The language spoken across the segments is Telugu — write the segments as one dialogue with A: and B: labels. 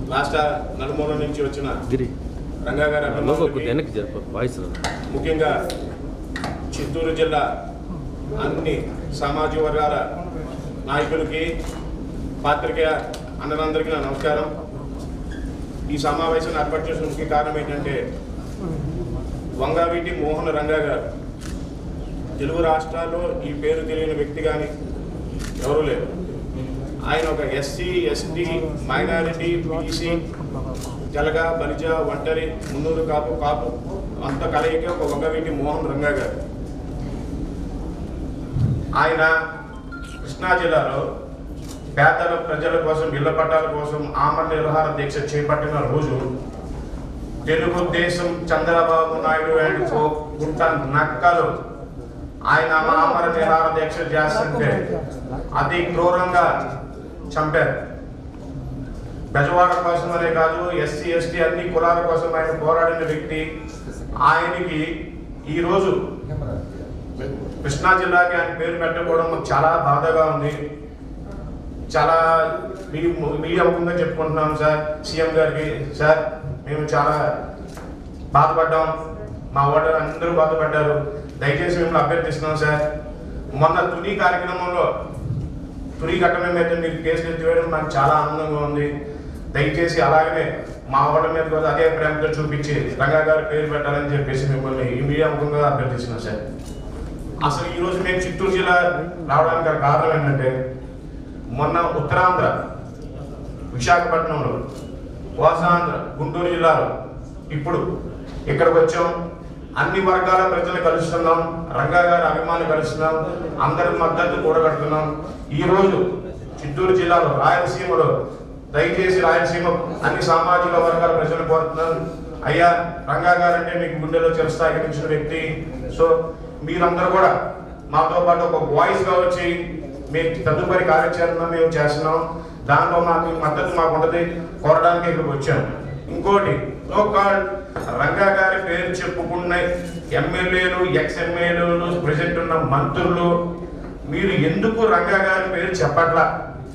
A: రాష్ట్ర నలుమూల నుంచి వచ్చిన
B: గిరి
A: రంగా గారి
B: లోగో
A: అభిమానులకి,
B: కొద్దిగా వెనక్కి జరప వాయిస్ రాదు.
A: ముఖ్యంగా చిత్తూరు జిల్లా అన్ని సామాజిక వర్గాల నాయకులకి పాత్రికేయ అన్నలందరికీ నా నమస్కారం ఈ సమావేశాన్ని ఏర్పాటు చేసిన ముఖ్య కారణం ఏంటంటే వంగావీటి మోహన్ రంగా గారు తెలుగు రాష్ట్రాల్లో ఈ పేరు తెలియని వ్యక్తి కానీ ఎవరూ లేరు ఆయన ఒక SC ST minority BC Telaga Balija ఒంటరి మున్నూరు కాపు కాపు అంత కలయిక ఒక వంగవీటి మోహన్ రంగా గారు ఆయన కృష్ణా జిల్లాలో పేదల ప్రజల కోసం ఇళ్ల పట్టాల కోసం ఆమరణ నిరహార దీక్ష చేపట్టిన రోజు తెలుగుదేశం చంద్రబాబు నాయుడు అండ్ కో గుంట నక్కలు ఆయన ఆమరణ నిరహార దీక్ష చేస్తుంటే అతి క్రూరంగా చంపారు బెజవాడ కోసం అనే కాదు ఎస్సీ ఎస్టీ అన్ని కులాల కోసం ఆయన పోరాడిన వ్యక్తి ఆయనకి ఈరోజు కృష్ణా జిల్లాకి ఆయన పేరు పెట్టకపోవడం మాకు చాలా బాధగా ఉంది చాలా మీ మీడియా ముఖంగా చెప్పుకుంటున్నాం సార్ సీఎం గారికి సార్ మేము చాలా బాధపడ్డాం మా ఓటర్ అందరూ బాధపడ్డారు దయచేసి మిమ్మల్ని అభ్యర్థిస్తున్నాం సార్ మొన్న తుని కార్యక్రమంలో తుని ఘట్టన మీద మీరు కేసులు ఎత్తివేయడం నాకు చాలా ఆనందంగా ఉంది దయచేసి అలాగనే మా ఓటర్ మీద కూడా అదే ప్రేమతో చూపించి రంగా గారి పేరు పెట్టాలని చెప్పేసి మిమ్మల్ని ఈ మీడియా ముఖంగా అభ్యర్థిస్తున్నాం సార్ అసలు ఈరోజు మేము చిత్తూరు జిల్లా రావడానికి గల కారణం ఏంటంటే మొన్న ఉత్తరాంధ్ర విశాఖపట్నంలో కోసాంధ్ర గుంటూరు జిల్లాలో ఇప్పుడు ఇక్కడికి వచ్చాం అన్ని వర్గాల ప్రజలు కలుస్తున్నాం రంగా గారి అభిమానులు కలుస్తున్నాం అందరి మద్దతు కూడగడుతున్నాం ఈ రోజు చిత్తూరు జిల్లాలో రాయలసీమలో దయచేసి రాయలసీమ అన్ని సామాజిక వర్గాల ప్రజలు కోరుతున్నాను అయ్యా రంగా గారు అంటే మీకు గుండెలో చిరస్థాయికి నిలిచిన వ్యక్తి సో మీరందరూ కూడా మాతో పాటు ఒక వాయిస్ గా వచ్చి మీ తదుపరి కార్యాచరణ మేము చేస్తున్నాం దాంట్లో మాకు మద్దతు మాకు ఉంటుంది కోరడానికి ఇక్కడికి వచ్చాం ఇంకోటి లోకాల్ రంగా గారి పేరు చెప్పుకున్న ఎమ్మెల్యేలు ఎక్స్ ఎమ్మెల్యేలు ప్రెసెంట్ ఉన్న మంత్రులు మీరు ఎందుకు రంగా గారి పేరు చెప్పట్లా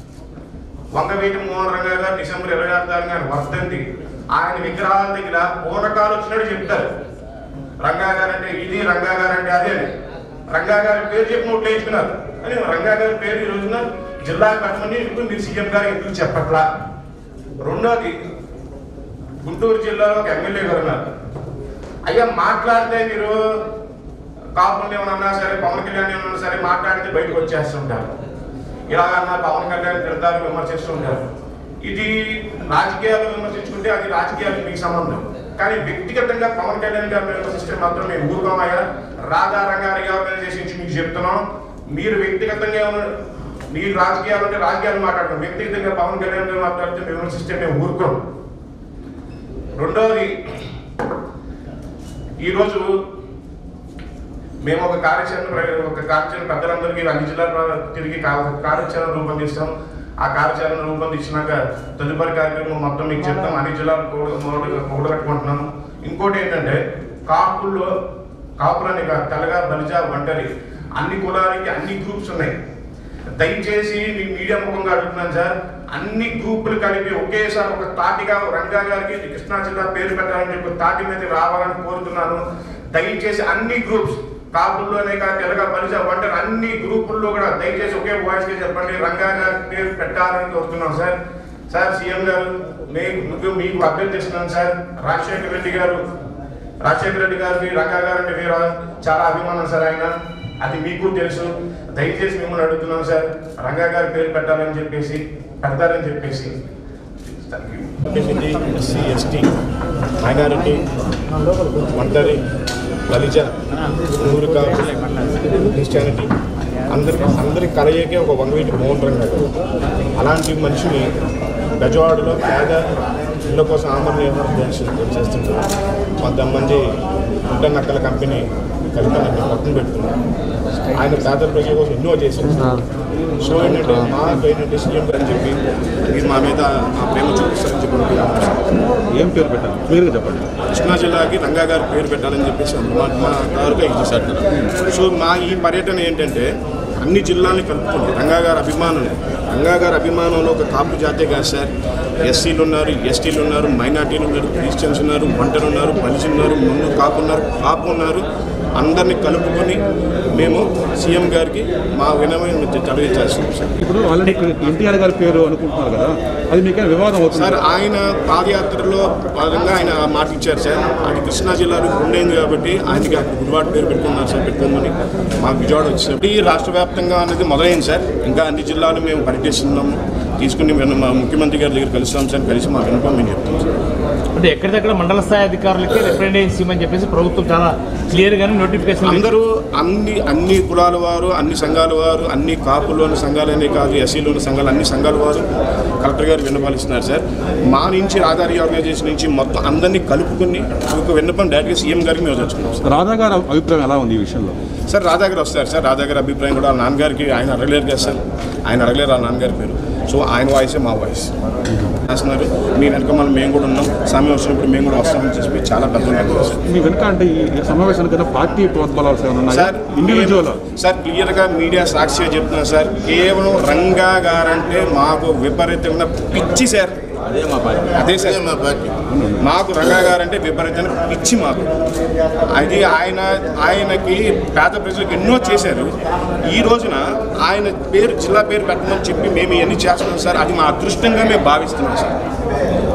A: వంగవీటి మోహన్ రంగా గారు డిసెంబర్ ఇరవై ఆరు తారీఖున ఆయన వర్ధంతి ఆయన విగ్రహాల దగ్గర పూనకాలు వచ్చినట్టు చెప్తారు రంగా గారు అంటే ఇది రంగా గారు అంటే అదే అని. రంగా గారి పేరు చెప్పి నోట్లు వేయించుకున్నారు అని రంగా గారి పేరు ఈ రోజున జిల్లా పెట్టమని ఇప్పుడు మీరు సీఎం గారు ఎందుకు చెప్పట్లా రెండోది గుంటూరు జిల్లాలో ఒక ఎమ్మెల్యే గారు ఉన్నారు అయ్యా మాట్లాడితే మీరు కాపులు ఏమన్నా సరే పవన్ కళ్యాణ్ ఏమన్నా సరే మాట్లాడితే బయటకు వచ్చేస్తుంటారు ఇలాగన్నా పవన్ కళ్యాణ్ తిడతారు విమర్శిస్తుంటారు ఇది రాజకీయాలు విమర్శించుకుంటే అది రాజకీయాలకు మీకు సంబంధం కానీ వ్యక్తిగతంగా పవన్ కళ్యాణ్ గారిని విమర్శిస్తే మాత్రం మేము ఊరుకోమయ్యా రాధారంగా ఆర్గనైజేషన్ నుంచి మీకు చెప్తున్నాం మీరు వ్యక్తిగతంగా ఏమన్నా- మీరు రాజకీయాలు అంటే రాజకీయాలు మాట్లాడతాం వ్యక్తిగతంగా పవన్ కళ్యాణ్ గారు మాట్లాడితే మేము విమర్శిస్తే మేము ఊరుకోం రెండవది ఈరోజు మేము ఒక కార్యాచరణ ప్ర- ఒక కార్యాచరణ పెద్దలందరికీ అన్ని జిల్లాల తిరిగి కా- ఒక కార్యాచరణ రూపొందిస్తాం ఆ కార్యాచరణ రూపొందించినాక తదుపరి కార్యక్రమం మొత్తం మీకు చెప్తాం అన్ని జిల్లాలు కూడగట్టుకుంటున్నాం ఇంకోటి ఏంటంటే కాపుల్లో కాపులని కాదు తెలగ బలిజ ఒంటరి అన్ని కులాలకి అన్ని గ్రూప్స్ ఉన్నాయి దయచేసి మీ మీడియా ముఖంగా అడుగుతున్నాను సార్ అన్ని గ్రూపులు కలిపి ఒకేసారి ఒక తాటిగా రంగా గారికి కృష్ణా జిల్లా పేరు పెట్టాలని చెప్పి తాటి మీద రావాలని కోరుతున్నాను దయచేసి అన్ని గ్రూప్స్ కాపుల్లోనే కాదు తెలగ పరిచ వంటలు అన్ని గ్రూపుల్లో కూడా దయచేసి ఒకే వాయిస్ గా చెప్పండి రంగా గారి పేరు పెట్టాలని కోరుతున్నాం సార్ సార్ సీఎం గారు మీకు మీకు అభ్యర్థిస్తున్నాను సార్ రాజశేఖర రెడ్డి గారు రాజశేఖర రెడ్డి గారికి రంగా గారు అంటే మీరు చాలా అభిమానం సార్ ఆయన అది మీకు తెలుసు దయచేసి మిమ్మల్ని అడుగుతున్నాం సార్ రంగా గారి పేరు పెట్టాలని చెప్పేసి పెడతారని చెప్పేసి ఎస్సీ ఎస్టీ మైనారిటీ ఒంటరి బలిజ ఊరు క్రిస్టియానిటీ అందరికి అందరి కలయికే ఒక వంగవీటి మోహన్ రంగా గారు అలాంటి మనిషిని బెజవాడలో పేద ఇళ్ళ కోసం ఆమరణ నివారణ దీక్ష చేస్తుంటారు కొంతమంది గుడ్డ నక్కల కంపెనీ కలిపి నన్ను పక్కన పెడుతున్నారు ఆయన పేద ప్రజల కోసం ఎన్నో చేశారు సో ఏంటంటే మాకు ఏంటంటే సీఎం గారు అని చెప్పి మీరు మా మీద మా ప్రేమ చూపిస్తారని చెప్పి
B: ఏం పేరు పెట్టాలి క్లియర్గా చెప్పండి
A: కృష్ణా జిల్లాకి రంగా గారి పేరు పెట్టాలని చెప్పేసి మా మా గారుగా ఇచ్చేసారు సో మా ఈ పర్యటన ఏంటంటే
C: అన్ని జిల్లాల్ని కలుపుకుంది రంగా గారి అభిమానులు రంగా గారి అభిమానంలో ఒక కాపు జాతే కాదు సార్ ఎస్సీలు ఉన్నారు ఎస్టీలు ఉన్నారు మైనార్టీలు ఉన్నారు క్రిస్టియన్స్ ఉన్నారు వంటలు ఉన్నారు బలిసి ఉన్నారు ముందు కాపు ఉన్నారు కాపు ఉన్నారు అందరినీ కలుపుకొని మేము సీఎం గారికి మా వినమైన తెలియజేస్తున్నాం సార్
B: ఇప్పుడు ఆల్రెడీ ఎన్టీఆర్ గారి పేరు అనుకుంటున్నారు కదా అది మీకైనా వివాదం అవుతుంది
C: సార్ ఆయన పాదయాత్రలో భాగంగా ఆయన ఆ మాట ఇచ్చారు సార్ అది కృష్ణా జిల్లాలో ఉండేది కాబట్టి ఆయనకి అక్కడ గుడివాడ పేరు పెట్టుకున్నారు సార్ పెట్టుకోమని మాకు విజయవాడ వచ్చినప్పుడు ఈ రాష్ట్ర వ్యాప్తంగా అనేది మొదలైంది సార్ ఇంకా అన్ని జిల్లాలు మేము పర్యటిస్తున్నాము తీసుకుని మేము మా ముఖ్యమంత్రి గారి దగ్గర కలుస్తాం సార్ కలిసి మా వినపం మేము చెప్తాం సార్
D: అంటే ఎక్కడిదక్కడ మండల స్థాయి అధికారులకి రిప్రజెంటేషన్ ఇవ్వమని చెప్పేసి ప్రభుత్వం చాలా క్లియర్గానే నోటిఫికేషన్
C: అందరూ అన్ని అన్ని కులాల వారు అన్ని సంఘాల వారు అన్ని కాపులోని సంఘాలనే కాదు ఎస్సీలోని సంఘాలు అన్ని సంఘాల వారు కలెక్టర్ గారు విన్నపాలిస్తున్నారు సార్ మా నుంచి ఆధార్ ఆర్గనైజేషన్ నుంచి మొత్తం అందరినీ కలుపుకొని ఒక విన్నపం డైరెక్ట్గా సీఎం గారికి మేము తెచ్చుకున్నాం సార్
B: రాధా గారి అభిప్రాయం ఎలా ఉంది ఈ విషయంలో
C: సార్ రాధా గారు వస్తారు సార్ రాధా గారి అభిప్రాయం కూడా వాళ్ళ నాన్నగారికి ఆయన అడగలేరు కదా సార్ ఆయన అడగలేరు వాళ్ళ నాన్నగారి పేరు సో ఆయన వాయిసే మా వాయిస్ చేస్తున్నారు మీ వెనక మనం మేము కూడా ఉన్నాం సమయం వచ్చినప్పుడు మేము కూడా వస్తామని చెప్పి చాలా పెద్ద నిర్ణయం సార్
B: మీ వెనుక అంటే ఈ సమావేశానికి కన్నా పార్టీ ప్రోద్బలాలు ఏమైనా ఉన్నాయా
C: సార్
B: ఇండివిజువల్
C: సార్ క్లియర్గా మీడియా సాక్షిగా చెప్తున్నా సార్ కేవలం రంగా గారంటే మాకు విపరీతమైన పిచ్చి సార్
B: అదే మా పార్టీ
C: అదే సార్ మా పార్టీ మాకు రంగా గారంటే విపరీతమైన పిచ్చి మాకు అది ఆయన ఆయనకి పేద ప్రజలకు ఎన్నో చేశారు ఈ రోజున ఆయన పేరు జిల్లా పేరు పెట్టమని చెప్పి మేము ఇవన్నీ చేస్తున్నాం సార్ అది మా అదృష్టంగా మేము భావిస్తున్నాం సార్